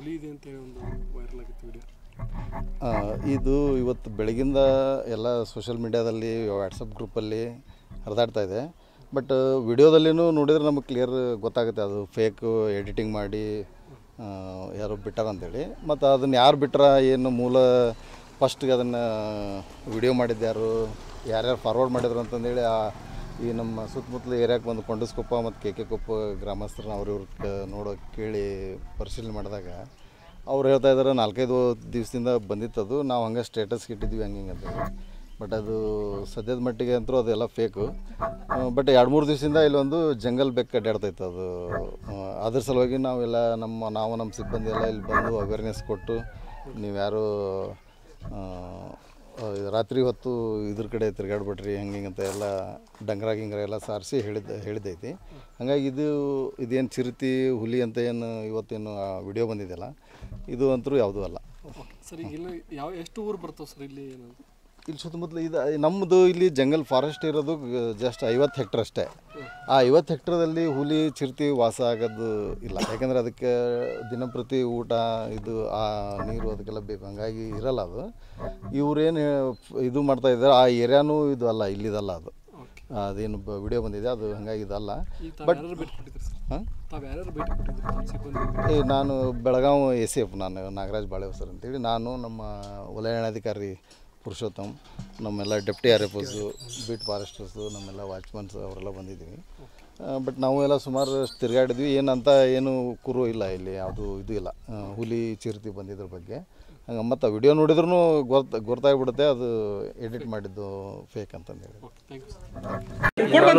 ಹುಲಿ ಇದೆ ಅಂತೇಳಿ ಒಂದು ವೈರಲ್ ಆಗಿತ್ತು ವಿಡಿಯೋ ಆ, ಇದು ಇವತ್ತು ಬೆಳಗಿಂದ ಎಲ್ಲ ಸೋಷಿಯಲ್ ಮೀಡ್ಯಾದಲ್ಲಿ ವಾಟ್ಸಪ್ ಗ್ರೂಪಲ್ಲಿ ಹರಿದಾಡ್ತಾ ಇದೆ ಬಟ್ ವಿಡಿಯೋದಲ್ಲಿನೂ ನೋಡಿದ್ರೆ ನಮಗೆ ಕ್ಲಿಯರ್ ಗೊತ್ತಾಗುತ್ತೆ ಅದು ಫೇಕ್ ಎಡಿಟಿಂಗ್ ಮಾಡಿ ಆ, ಯಾರೋ ಬಿಟ್ಟಾರ ಅಂತೇಳಿ ಮತ್ತು ಅದನ್ನು ಯಾರು ಬಿಟ್ರ ಏನು ಮೂಲ ಫಸ್ಟ್ಗೆ ಅದನ್ನು ವಿಡಿಯೋ ಮಾಡಿದ್ದು ಯಾರು ಯಾರ್ಯಾರು ಫಾರ್ವರ್ಡ್ ಮಾಡಿದ್ರು ಅಂತಂದೇಳಿ ಆ ಈ ನಮ್ಮ ಸುತ್ತಮುತ್ತಲ ಏರಿಯಾಕ್ಕೆ ಬಂದು ಕೊಂಡಸ್ಕೊಪ್ಪ ಮತ್ತು ಕೆ ಕೆ ಕೊಪ್ಪ ಗ್ರಾಮಸ್ಥರನ್ನ ಅವ್ರ ಇವ್ರ ನೋಡೋ ಕೇಳಿ ಪರಿಶೀಲನೆ ಮಾಡಿದಾಗ ಅವ್ರು ಹೇಳ್ತಾ ಇದ್ದಾರೆ ನಾಲ್ಕೈದು ದಿವಸದಿಂದ ಬಂದಿತ್ತದು ನಾವು ಹಂಗೆ ಸ್ಟೇಟಸ್ ಇಟ್ಟಿದ್ವಿ ಹಂಗೆ ಹಿಂಗೆ ಅಂತೇಳಿ ಬಟ್ ಅದು ಸದ್ಯದ ಮಟ್ಟಿಗೆ ಅಂತೂ ಅದೆಲ್ಲ ಫೇಕು ಬಟ್ ಎರಡು ಮೂರು ದಿವಸದಿಂದ ಇಲ್ಲೊಂದು ಜಂಗಲ್ ಬೆಕ್ಕ ಅಡ್ಡಾಡ್ತೈತೆ ಅದು ಆ, ಅದ್ರ ಸಲುವಾಗಿ ನಾವೆಲ್ಲ ನಮ್ಮ ನಾವು ನಮ್ಮ ಸಿಬ್ಬಂದಿ ಎಲ್ಲ ಇಲ್ಲಿ ಬಂದು ಅವೇರ್ನೆಸ್ ಕೊಟ್ಟು ನೀವ್ಯಾರು ಆ, ಆ, ರಾತ್ರಿ ಹೊತ್ತು ಇದ್ರ ಕಡೆ ತಿರುಗಾಡ್ಬಿಟ್ರಿ ಹಂಗೆ ಹಿಂಗೆ ಅಂತ ಎಲ್ಲ ಡಂಗ್ರ ಗಿಂಗ್ರ ಎಲ್ಲ ಸಾರಿಸಿ ಹೇಳಿದ್ದ ಹೇಳಿದ್ದೈತಿ ಹಾಗಾಗಿ ಇದು ಇದೇನು ಚಿರತೆ ಹುಲಿ ಅಂತ ಏನು ಇವತ್ತೇನು ವಿಡಿಯೋ ಬಂದಿದೆಯಲ್ಲ ಇದು ಅಂತೂ ಯಾವುದೂ ಅಲ್ಲ ಸರ್ ಈಗ ಇಲ್ಲಿ ಯಾವ ಎಷ್ಟು ಊರು ಬರ್ತಾವೆ ಸರ್ ಇಲ್ಲಿ ಏನಂತ ಇಲ್ಲಿ ಸುತ್ತಮುತ್ತಲು ಇದು ನಮ್ಮದು ಇಲ್ಲಿ ಜಂಗಲ್ ಫಾರೆಸ್ಟ್ ಇರೋದು ಜಸ್ಟ್ ಐವತ್ತು ಹೆಕ್ಟರ್ ಅಷ್ಟೇ ಆ ಐವತ್ತು ಹೆಕ್ಟರ್ದಲ್ಲಿ ಹುಲಿ ಚಿರತೆ ವಾಸ ಆಗೋದು ಇಲ್ಲ ಯಾಕಂದರೆ ಅದಕ್ಕೆ ದಿನಪ್ರತಿ ಊಟ ಇದು ಆ ನೀರು ಅದಕ್ಕೆಲ್ಲ ಬೇಕು ಹಂಗಾಗಿ ಇರಲ್ಲ ಅದು ಇವ್ರೇನು ಇದು ಮಾಡ್ತಾ ಇದ್ದಾರೆ ಆ ಏರಿಯಾನೂ ಇದು ಅಲ್ಲ ಇಲ್ಲಿದಲ್ಲ ಅದು ಓಕೆ ಅದೇನು ವಿಡಿಯೋ ಬಂದಿದೆ ಅದು ಹಂಗಾಗಿ ಇದಲ್ಲ ಈಗ ತಾವು ಯಾರು ಭೇಟಿ ಕೊಟ್ಟಿದ್ರಿ ಸರ್ ಹಾಂ ತಾವು ಯಾರು ಭೇಟಿ ಕೊಟ್ಟಿದ್ರಿ ತಮ್ಮ ಸಿಬ್ಬಂದಿ ಏ, ನಾನು ಬೆಳಗಾವಿ ಎ ಸಿ ಎಫ್ ನಾನು ನಾಗರಾಜ್ ಬಾಳೆಹೊಸರ್ ಅಂತೇಳಿ ನಾನು ನಮ್ಮ ವಲಯಾಣಾಧಿಕಾರಿ ಪುರುಷೋತ್ತಮ್ ನಮ್ಮೆಲ್ಲ deputy R F S beat foresters ನಮ್ಮೆಲ್ಲ ವಾಚ್ಮನ್ಸ್ ಅವರೆಲ್ಲ ಬಂದಿದ್ದೀವಿ ಬಟ್ ನಾವು ಎಲ್ಲ ಸುಮಾರು ತಿರುಗಾಡಿದ್ವಿ ಏನಂತ ಏನು ಕುರು ಇಲ್ಲ ಇಲ್ಲಿ ಯಾವುದು ಇದು ಇಲ್ಲ ಆ, ಹುಲಿ ಚಿರತೆ ಬಂದಿದ್ರ ಬಗ್ಗೆ ಹಂಗೆ ಮತ್ತು ವಿಡಿಯೋ ನೋಡಿದ್ರೂ ಗೊತ್ತ ಗೊತ್ತಾಗ್ಬಿಡುತ್ತೆ ಅದು ಎಡಿಟ್ ಮಾಡಿದ್ದು ಫೇಕ್ ಅಂತಂದೇಳಿ ಓಕೆ ಥ್ಯಾಂಕ್ ಯು ಸರ್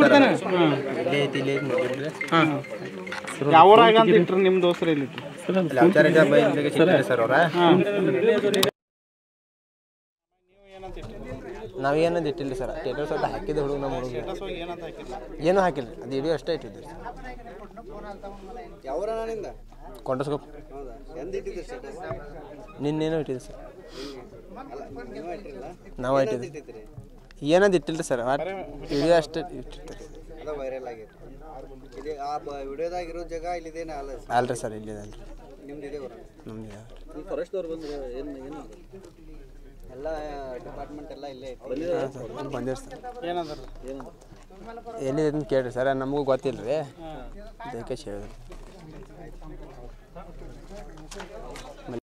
ಯಾವ್ರಾಗ ಅಂತ ಇಟ್ರಿ ನಿಮ್ಮ ದೋಸ್ತರು ಇಲ್ಲಿ ಸರ್ ಅವ್ರ ನಾವೇನಂದು ಇಟ್ಟಿಲ್ಲ ಸರ್ ಟೇಟರ್ಸ್ ಅಂತ ಹಾಕಿದ ಹುಡುಗ ನಮ್ಮ ಹುಡುಗ ಏನೂ ಹಾಕಿಲ್ಲ ಅದು ವಿಡಿಯೋ ಅಷ್ಟೇ ಇಟ್ಟಿದ್ದೆ ಕೊಂಡಸ್ಕೋಪ್ ನಿನ್ನೇನೋ ಇಟ್ಟಿದ್ದೆ ಸರ್ ನಾವು ಇಟ್ಟಿದ್ದೆ ಏನಂದು ಇಟ್ಟಿಲ್ಲ ಸರ್ ವಿಡಿಯೋ ಅಷ್ಟೇ ಇಟ್ಟಿರ್ತಾರೆ ಅದು ವೈರಲ್ ಆಗೈತೆ ಇದು ಆ ವಿಡಿಯೋದಾಗಿರೋ ಜಾಗ ಇಲ್ಲಿದೇನ ಅಲ್ಲ ಅಲ್ರಿ ಸರ್ ಇಲ್ಲಿದೆ ಅಲ್ರಿ ನಿಮ್ದು ಇದೆ ಊರ ನಮ್ದು ಫಾರೆಸ್ಟ್ದವ್ರು ಬಂದ್ರೆ ಏನು ಏನು ಎಲ್ಲ ಡಿಪಾರ್ಟ್ಮೆಂಟ್ ಎಲ್ಲ ಇಲ್ಲೇ ಐತಿ ಬಂದಿರಿ ಸರ್ ಏನಂದ್ರ ಎಲ್ಲಿದೆ ಅಂತ ಕೇಳ್ರಿ ಸರ್ ನಮಗೂ ಗೊತ್ತಿಲ್ಲ ರೀ ಅದಕ್ಕೆ ಹೇಳಿದ್ರು